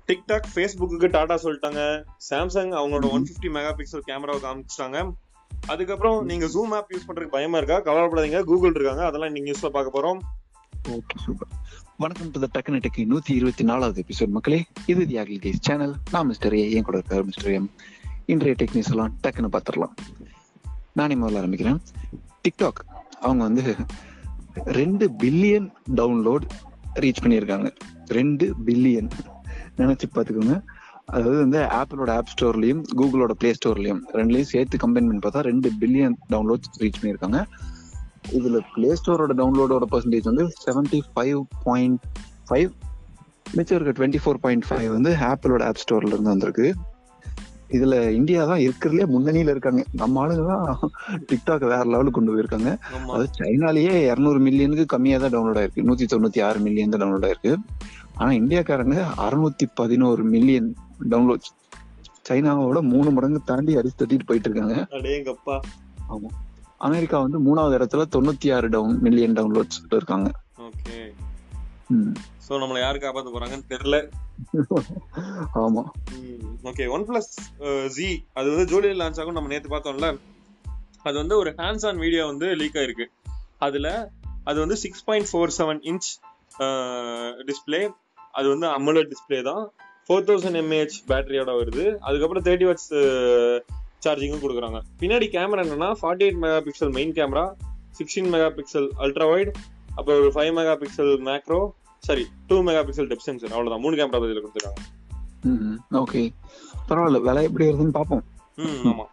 TikTok Facebook Tata சொல்லிட்டாங்க Samsung அவங்களோட one fifty mega pixel கேமராவை காமிச்சிட்டாங்க அதுக்கப்புறம் நீங்க ஜூம் ஆப் யூஸ் பண்றதுக்கு பயமா இருக்கா கவலைப்படாதீங்க கூகுள் இருக்காங்க அதெல்லாம் நீங்க யூஸ்ல பார்க்க போறோம் ஓகே சூப்பர் வணக்கம் டு த டக்குனு டெக்கு நூத்தி இருபத்தி நாலாவது எபிசோட் மக்களே இது தியாகி கேஸ் சேனல் நான் மிஸ்டர் ஏ என் கூட இருக்காரு மிஸ்டர் எம் இன்றைய டெக்னிக்ஸ் எல்லாம் டக்குன்னு பார்த்துடலாம் நானே முதல்ல ஆரம்பிக்கிறேன் டிக்டாக் அவங்க வந்து ரெண்டு பில்லியன் டவுன்லோட் ரீச் பண்ணியிருக்காங்க ரெண்டு பில்லியன் நினைச்சு பார்த்துக்கோங்க அதாவது வந்து ஆப்பிளோட ஆப் ஸ்டோர்லயும் கூகுளோட பிளே ஸ்டோர்லயும் ரெண்டுலயும் சேர்த்து கம்பைன் பண்ணி பார்த்தா ரெண்டு பில்லியன் டவுன்லோட் ரீச் பண்ணியிருக்காங்க இதுல பிளே ஸ்டோரோட டவுன்லோடோட பர்சன்டேஜ் வந்து செவன்டி ஃபைவ் பாயிண்ட் ஃபைவ் மிச்சம் இருக்க டுவெண்ட்டி ஃபோர் பாயிண்ட் ஃபைவ் வந்து ஆப்பிளோட ஆப் ஸ்டோர்ல இருந்து வந்திருக்கு இதுல இந்தியா தான் இருக்கிறதுலே முன்னணியில இருக்காங்க நம்ம ஆளுங்க தான் டிக்டாக் வேற லெவலுக்கு கொண்டு போயிருக்காங்க ஆமா அது சைனாலேயே இரநூறு மில்லியனுக்கு கம்மியா தான் டவுன்லோட் ஆயிருக்கு நூத்தி தொண்ணூத்தி ஆறு மில்லியன் தான் டவுன்லோட் ஆயிருக்கு ஆனா இந்தியாக்காரங்க அறுநூத்தி பதினோரு மில்லியன் டவுன்லோட் சைனாவோட மூணு மடங்கு தாண்டி அடிச்சு தட்டிட்டு போயிட்டு இருக்காங்க அடேங்கப்பா ஆமா அமெரிக்கா வந்து மூணாவது இடத்துல தொண்ணூத்தி ஆறு டவுன் மில்லியன் டவுன்லோட்ஸ் இருக்காங்க ஓகே ம். சோ நம்மள யாரு காப்பாத்த போறாங்கன்னு தெரியல ஆமா ஓகே ஒன் பிளஸ் ஜி அது வந்து ஜூலைல லான்ச் ஆகும் நம்ம நேத்து பார்த்தோம்ல அது வந்து ஒரு ஹேண்ட்ஸ் ஆன் வீடியோ வந்து லீக் ஆயிருக்கு அதுல அது வந்து six point four seven inch display அது வந்து அமுலட் டிஸ்பிளே தான் ஃபோர் தௌசண்ட் எம்ஏஹெச் பேட்டரியோட வருது அதுக்கப்புறம் தேர்ட்டி வாட்ஸ் சார்ஜிங்கும் கொடுக்குறாங்க பின்னாடி கேமரா என்னன்னா forty eight mega pixel main camera sixteen mega pixel ultra wide அப்புறம் ஒரு five mega pixel macro sorry two mega pixel depth sensor அவ்வளவுதான் மூணு கேமரா பதில கொடுத்துருக்காங்க ம் ஓகே பரவாயில்ல விலை எப்படி வருதுன்னு பார்ப்போம் ம் ஆமா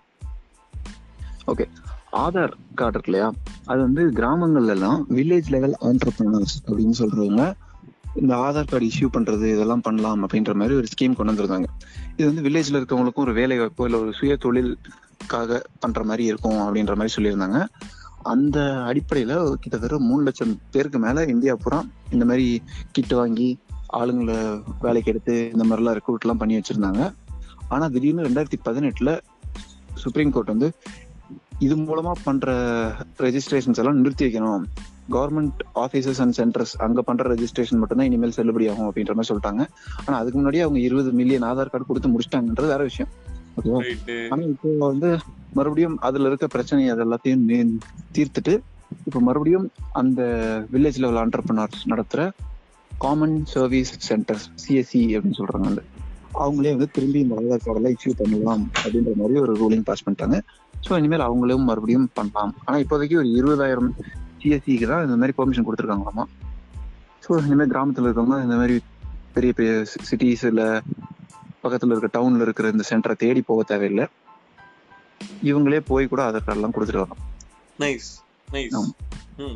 ஆதார் கார்டு இருக்கு இல்லையா அது வந்து கிராமங்கள்ல எல்லாம் வில்லேஜ் லெவல் ஆண்டர்பிரினர்ஸ் அப்படின்னு சொல்றவங்க இந்த ஆதார் கார்டு இஷ்யூ பண்றது இதெல்லாம் பண்ணலாம் அப்படின்ற மாதிரி ஒரு ஸ்கீம் கொண்டு வந்திருந்தாங்க இது வந்து வில்லேஜ்ல இருக்கவங்களுக்கும் ஒரு வேலை வாய்ப்போ இல்ல ஒரு சுய தொழிலுக்காக பண்ற மாதிரி இருக்கும் அப்படின்ற மாதிரி சொல்லியிருந்தாங்க அந்த அடிப்படையில கிட்டத்தட்ட மூணு லட்சம் பேருக்கு மேல இந்தியா பூரா இந்த மாதிரி கிட் வாங்கி ஆளுங்களை வேலைக்கு எடுத்து இந்த மாதிரிலாம் ரெக்ரூட் எல்லாம் பண்ணி வச்சிருந்தாங்க ஆனா திடீர்னு ரெண்டாயிரத்தி பதினெட்டுல சுப்ரீம் கோர்ட் வந்து இது மூலமா பண்ற ரெஜிஸ்ட்ரேஷன்ஸ் எல்லாம் நிறுத்தி வைக்கணும் கவர்மெண்ட் ஆபீசஸ் அண்ட் சென்டர்ஸ் அங்க பண்ற ரெஜிஸ்ட்ரேஷன் மட்டும் தான் இனிமேல் செல்லுபடி ஆகும் அப்படின்ற மாதிரி சொல்லிட்டாங்க ஆனா அதுக்கு முன்னாடியே அவங்க இருபது மில்லியன் ஆதார் கார்டு கொடுத்து முடிச்சிட்டாங்கன்றது வேற விஷயம் ஓகேவா ரைட்டு ஆனா இப்போ வந்து மறுபடியும் அதுல இருக்க பிரச்சனை அது எல்லாத்தையும் நீ- தீர்த்துட்டு இப்போ மறுபடியும் அந்த வில்லேஜ் லெவல் ஆண்டர்பனர்ஸ் நடத்துற காமன் சர்வீஸ் சென்டர்ஸ் சிஎஸ்சி அப்படின்னு சொல்றாங்க அந்த அவங்களே வந்து திரும்பி இந்த ஆதார் கார்டெல்லாம் இஷ்யூ பண்ணலாம் அப்படின்ற மாதிரி ஒரு ரூலிங் பாஸ் பண்ணிட்டாங்க ஸோ இனிமேல் அவங்களும் மறுபடியும் பண்ணலாம் ஆனா இப்போதைக்கு ஒரு இருபதாயிரம் சிஎஸ்சிக்கு தான் இந்த மாதிரி பெர்மிஷன் கொடுத்துருக்காங்களாமா ஸோ இனிமேல் கிராமத்துல இருக்கவங்க இந்த மாதிரி பெரிய பெரிய சிட்டிஸ் இல்ல பக்கத்துல இருக்க டவுன்ல இருக்கிற இந்த சென்டரை தேடி போக தேவையில்லை இவங்களே போய் கூட ஆதார் கார்டு எல்லாம் கொடுத்துட்டு வரலாம் நைஸ் நைஸ் ஆமா. ம்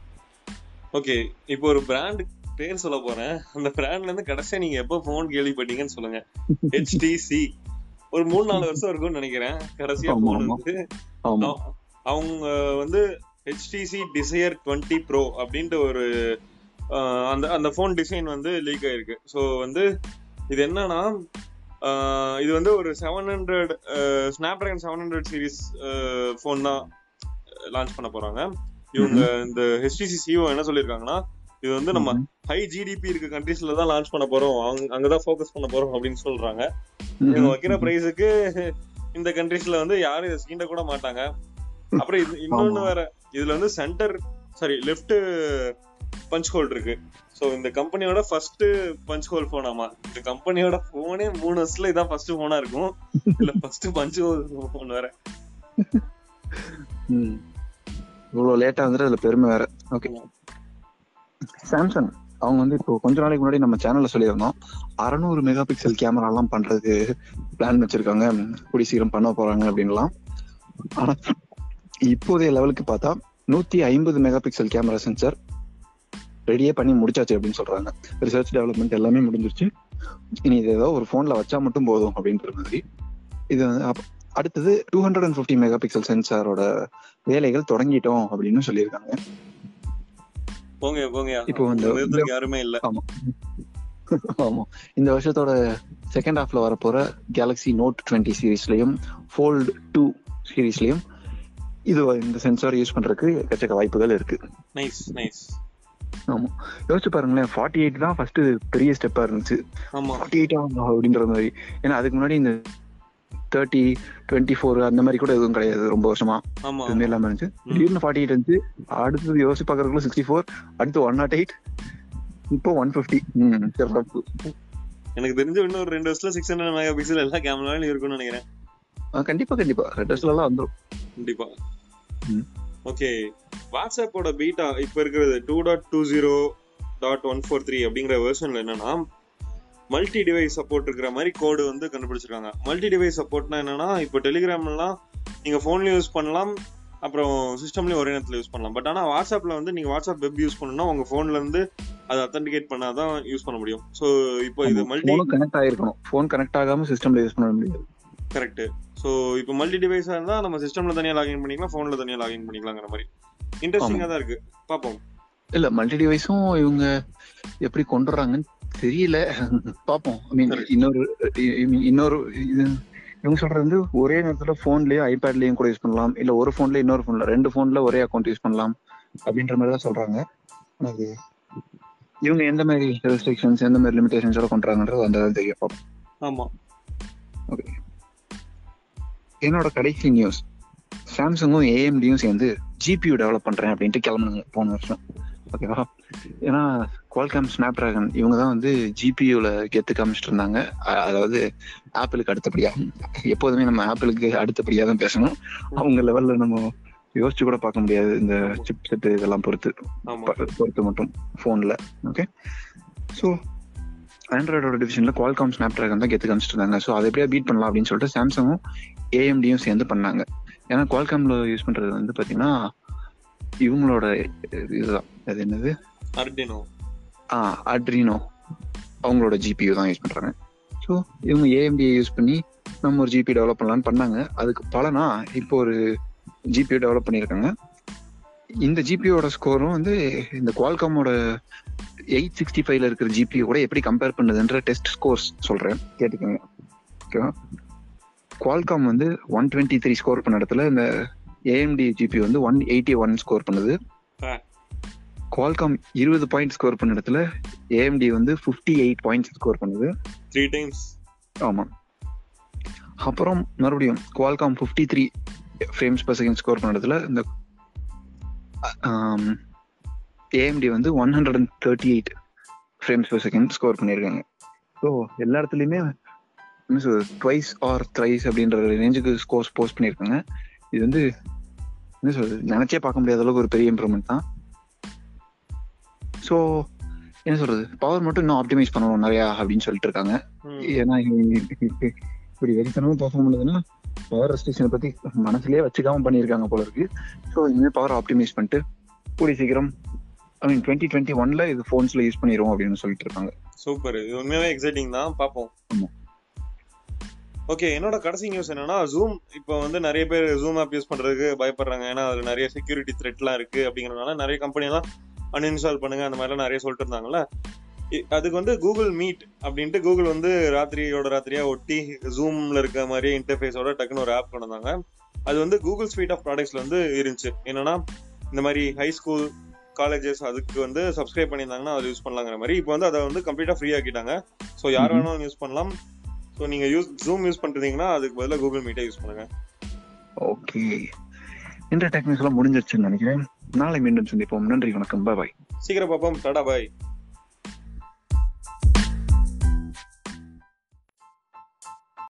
ஓகே இப்போ ஒரு பிராண்ட் பேர் சொல்ல போறேன் அந்த பிராண்ட்ல இருந்து கடைசியா நீங்க எப்போ போன் கேள்விப்பட்டீங்கன்னு சொல்லுங்க HTC ஒரு மூணு நாலு வருஷம் இருக்கும்னு நினைக்கிறேன் கடைசியா ஆமா, போன் ஆமா. வந்து ஆமா அவ- அவங்க வந்து HTC Desire 20 Pro அப்படின்ட்டு ஒரு ஆஹ், அந்த அந்த ஃபோன் டிசைன் வந்து லீக் ஆயிருக்கு ஸோ வந்து இது என்னன்னா ஆஹ், இது வந்து ஒரு seven hundred snapdragon seven hundred series phone தான் லான்ச் பண்ண போறாங்க இவங்க இந்த ஹெச்டிசி சிஓ என்ன சொல்லியிருக்காங்கன்னா இது வந்து நம்ம ம்ஹும். ஹை ஜிடிபி இருக்க கண்ட்ரீஸ்ல தான் லான்ச் பண்ண போறோம் அங்க அங்கதான் ஃபோக்கஸ் பண்ண போறோம் அப்படின்னு சொல்றாங்க இவங்க வைக்கிற பிரைஸுக்கு இந்த கண்ட்ரீஸ்ல வந்து யாரும் இதை சீண்ட கூட மாட்டாங்க அப்புறம் இது இன்னொன்னு ஆமா. வேற இதுல வந்து centre sorry left punch hole இருக்கு சோ இந்த கம்பெனியோட ஃபர்ஸ்ட் பஞ்ச் ஹோல் போன் ஆமா இந்த கம்பெனியோட போனே மூணு வருஷத்துல இதான் ஃபர்ஸ்ட் போனா இருக்கும் இல்ல ஃபர்ஸ்ட் பஞ்ச் ஹோல் போன் வேற ம். இவ்வளவு லேட்டா வந்துட்டு அதுல பெருமை வேற ஓகே சாம்சங் அவங்க வந்து இப்போ கொஞ்ச நாளைக்கு முன்னாடி நம்ம சேனல்ல சொல்லியிருந்தோம் அறநூறு மெகா பிக்சல் கேமரா எல்லாம் பண்றதுக்கு பிளான் வச்சிருக்காங்க கூடி சீக்கிரம் பண்ண போறாங்க அப்படின்லாம் ஆனா இப்போதைய லெவலுக்கு பார்த்தா நூத்தி ஐம்பது மெகா பிக்சல் கேமரா சென்சர் ரெடியே பண்ணி முடிச்சாச்சு அப்படின்னு சொல்றாங்க ரிசர்ச் டெவலப்மெண்ட் எல்லாமே முடிஞ்சிருச்சு இனி இது ஏதோ ஒரு போன்ல வச்சா மட்டும் போதும் அப்படின்ற மாதிரி இது வந்து அப்ப- அடுத்தது two hundred and fifty mega pixel சென்சாரோட வேலைகள் தொடங்கிட்டோம் அப்படின்னு சொல்லியிருக்காங்க போங்க போங்க இப்போ இந்த- நிறுத்துறதுக்கு யாருமே இல்ல ஆமா இந்த வருஷத்தோட செகண்ட் ஹாஃப்ல வரப்போற கேலக்ஸி நோட் டுவெண்ட்டி சீரீஸ்லயும் ஃபோல்ட் டூ சீரீஸ்லயும் இது இந்த சென்சார் யூஸ் பண்றதுக்கு எக்கச்சக்க வாய்ப்புகள் இருக்கு நைஸ் நைஸ் ஆமா யோசிச்சு பாருங்களேன் ஃபார்ட்டி எயிட் தான் ஃபர்ஸ்ட் பெரிய ஸ்டெப்பா இருந்துச்சு ஆமா ஃபார்ட்டி எயிட் அப்படின்ற மாதிரி ஏன்னா அதுக்கு முன்னாடி இந்த தேர்ட்டி டுவெண்ட்டி ஃபோர் அந்த மாதிரி கூட எதுவும் கிடையாது ரொம்ப வருஷமா ஆமா எதுவுமே இல்லாம இருந்துச்சு திடீர்னு ஃபார்ட்டி எயிட் இருந்துச்சு அடுத்தது யோசிச்சு பாக்குறதுக்குள்ள சிக்ஸ்டி ஃபோர் அடுத்து ஒன் நாட் எயிட் இப்போ ஒன் ஃபிஃப்டி சிறப்பு எனக்கு தெரிஞ்ச இன்னும் ஒரு ரெண்டு வருஷத்துல சிக்ஸ் ஹண்ட்ரட் மெகா பிக்சல் எல்லா கேமராலும் இருக்கும்னு நினைக்கிறேன் ஆ, கண்டிப்பா கண்டிப்பா ரெட்டஸ்ல எல்லாம் வந்துரும் கண்டிப்பா ம். ஓகே வாட்ஸ்அப்போட பீட்டா இப்ப இருக்கிறது two dot two zero dot one four three அப்படிங்கிற வெர்ஷன்ல என்னன்னா மல்டி டிவைஸ் சப்போர்ட் இருக்கிற மாதிரி கோடு வந்து கண்டுபிடிச்சிருக்காங்க மல்டி டிவைஸ் சப்போர்ட்னா என்னன்னா இப்போ டெலிகிராம்லாம் நீங்க போன்லயும் யூஸ் பண்ணலாம் அப்புறம் சிஸ்டம்லயும் ஒரே நேரத்துல யூஸ் பண்ணலாம் பட் ஆனா வாட்ஸ்அப்ல வந்து நீங்க வாட்ஸ்அப் வெப் யூஸ் பண்ணணும்னா உங்க போன்ல இருந்து அதை அத்தன்டிகேட் பண்ணாதான் யூஸ் பண்ண முடியும் ஸோ இப்போ இது மல்டி போனும் கனெக்ட் ஆயிருக்கணும் போன் கனெக்ட் ஆகாம சிஸ்டம்ல யூஸ் பண்ண முடியாது கரெக்ட் ஸோ இப்போ மல்டி டிவைஸா இருந்தா நம்ம சிஸ்டம்ல தனியா லாகின் பண்ணிக்கலாம் போன்ல தனியா லாகின் பண்ணிக்கலாங்கிற மாதிரி இன்ட்ரெஸ்டிங்கா தான் இருக்கு பாப்போம் இல்ல மல்டி டிவைஸும் இவங்க எப்படி கொண்டு வர்றாங்கன்னு தெரியல பாப்போம் ஐ மீன் Correct. இன்னொரு I mean, இன்னொரு இது இவங்க சொல்றது வந்து ஒரே நேரத்துல போன்லயும் ஐபேட்லயும் கூட யூஸ் பண்ணலாம் இல்ல ஒரு போன்ல இன்னொரு போன்ல ரெண்டு போன்ல ஒரே அக்கௌண்ட் யூஸ் பண்ணலாம் அப்படின்ற மாதிரி தான் சொல்றாங்க ஆனா அது இவங்க எந்த மாதிரி ரெஸ்ட்ரிக்ஷன்ஸ் எந்த மாதிரி லிமிடேஷன்ஸோட கொண்டுறாங்கன்றது அந்த தான் தெரியும் பாப்போம். ஆமா என்னோட கடைசி நியூஸ் சாம்சங்கும் ஏஎம்டியும் சேர்ந்து ஜிபியூ டெவலப் பண்றேன் அப்படின்ட்டு கிளம்புனாங்க போன வருஷம் ஓகேவா ஏன்னா குவால்காம் ஸ்னாப் டிராகன் இவங்க தான் வந்து ஜிபியூல கெத்து காமிச்சிட்டு இருந்தாங்க அ- அதாவது ஆப்பிளுக்கு அடுத்தபடியா எப்போதுமே நம்ம ஆப்பிளுக்கு அடுத்தபடியா தான் பேசணும் அவங்க லெவல்ல நம்ம யோசிச்சு கூட பார்க்க முடியாது இந்த சிப் செட் இதெல்லாம் பொறுத்து ஆமா ப- பொறுத்து மட்டும் ஃபோன்ல ஓகே ஸோ ஆண்ட்ராய்டோட டிவிஷன்ல குவால்காம் ஸ்னாப் டிராகன் தான் கெத்து காமிச்சிட்டு இருந்தாங்க ஸோ அதை எப்படியா பீட் பண்ணலாம் அப்படின்னு சொல்லிட்டு சாம்சங்கும் ஏஎம்டியும் சேர்ந்து பண்ணாங்க ஏன்னா குவால்காம்ல யூஸ் பண்றது வந்து பாத்தீங்கன்னா இவங்களோட இதுதான் அது என்னது அர்டினோ ஆ அட்ரினோ அவங்களோட ஜிபியூ தான் யூஸ் பண்றாங்க ஸோ இவங்க ஏஎம்டியை யூஸ் பண்ணி நம்ம ஒரு ஜிபி டெவலப் பண்ணலாம்னு பண்ணாங்க அதுக்கு பலனா இப்போ ஒரு ஜிபியூ டெவலப் பண்ணியிருக்காங்க இந்த ஜிபியோட ஸ்கோரும் வந்து இந்த குவால்காமோட எயிட் சிக்ஸ்டி ஃபைவ்ல இருக்கிற ஜிபியூ கூட எப்படி கம்பேர் பண்ணுதுன்ற டெஸ்ட் ஸ்கோர்ஸ் சொல்றேன் கேட்டுக்கோங்க ஓகேவா குவால்காம் வந்து ஒன் டுவெண்ட்டி த்ரீ ஸ்கோர் பண்ண இடத்துல இந்த ஏஎம்டி ஜிபி வந்து ஒன் எயிட்டி ஒன் ஸ்கோர் பண்ணுது ஆ. குவால்காம் இருபது பாயிண்ட் ஸ்கோர் பண்ண இடத்துல ஏஎம்டி வந்து ஃபிஃப்டி எயிட் பாயிண்ட்ஸ் ஸ்கோர் பண்ணுது த்ரீ டைம்ஸ் ஆமா அப்புறம் மறுபடியும் Qualcomm fifty three frames per second score பண்ண இடத்துல இந்த ஏஎம்டி வந்து one hundred and thirty eight frames per second score பண்ணியிருக்காங்க ஸோ எல்லா இடத்துலையுமே என்ன சொல்றது ட்வைஸ் ஆர் த்ரைஸ் அப்படின்ற ரேஞ்சுக்கு ஸ்கோர்ஸ் போஸ்ட் பண்ணியிருக்காங்க இது வந்து என்ன சொல்றது நினைச்சே பார்க்க முடியாத அளவுக்கு ஒரு பெரிய இம்ப்ரூவ்மெண்ட் தான் ஸோ என்ன சொல்றது பவர் மட்டும் இன்னும் ஆப்டிமைஸ் பண்ணணும் நிறையா அப்படின்னு சொல்லிட்டு இருக்காங்க ஏன்னா இ- இப்படி வெறித்தனமா பெர்ஃபார்ம் பண்ணுதுன்னா பவர் ரெஸ்ட்ரிக்ஷனை பத்தி மனசுலயே வச்சுக்காம பண்ணியிருக்காங்க போல இருக்கு ஸோ இனிமேல் பவர் ஆப்டிமைஸ் பண்ணிட்டு கூடிய சீக்கிரம் ஐ மீன் டுவெண்ட்டி டுவெண்ட்டி ஒன்ல இது ஃபோன்ஸ்ல யூஸ் பண்ணிடுவோம் அப்படின்னு சொல்லிட்டு இருக்காங்க சூப்பர் இது உண்மையாவே எக்ஸைட்டிங் தான் பாப்போம் ஆமா. ஓகே என்னோட கடைசி நியூஸ் என்னன்னா ஜூம் இப்போ வந்து நிறைய பேர் ஜூம் ஆப் யூஸ் பண்றதுக்கு பயப்படுறாங்க ஏன்னா அதுல நிறைய செக்யூரிட்டி த்ரெட்லாம் இருக்கு அப்படிங்கறதுனால நிறைய கம்பெனி எல்லாம் அன்இன்ஸ்டால் பண்ணுங்க அந்த மாதிரிலாம் நிறைய சொல்லிட்டு இருந்தாங்கல்ல இ- அதுக்கு வந்து கூகுள் மீட் அப்படின்ட்டு கூகுள் வந்து ராத்திரியோட ராத்திரியா ஒட்டி ஜூம்ல இருக்க மாதிரியே இன்டர்ஃபேஸோட டக்குன்னு ஒரு ஆப் கொண்டு வந்தாங்க அது வந்து கூகுள் ஸ்வீட் ஆஃப் ப்ராடக்ட்ஸ்ல வந்து இருந்துச்சு என்னன்னா இந்த மாதிரி ஹை ஸ்கூல் காலேஜஸ் அதுக்கு வந்து சப்ஸ்கிரைப் பண்ணியிருந்தாங்கன்னா அதை யூஸ் பண்ணலாங்கிற மாதிரி இப்போ வந்து அதை வந்து கம்ப்ளீட்டா ஃப்ரீ ஆக்கிட்டாங்க ஸோ யார் Mhm. வேணாலும் யூஸ் பண்ணலாம் ஸோ நீங்க யூஸ் ஜூம் யூஸ் பண்றீங்கன்னா அதுக்கு பதிலாக கூகுள் மீட்டே யூஸ் பண்ணுங்க ஓகே இந்த டெக்னிக்ஸ் எல்லாம் முடிஞ்சிருச்சுன்னு நினைக்கிறேன் நாளை மீண்டும் சந்திப்போம் நன்றி வணக்கம் பாய் சீக்கிரம் பார்ப்போம் டாடா பாய்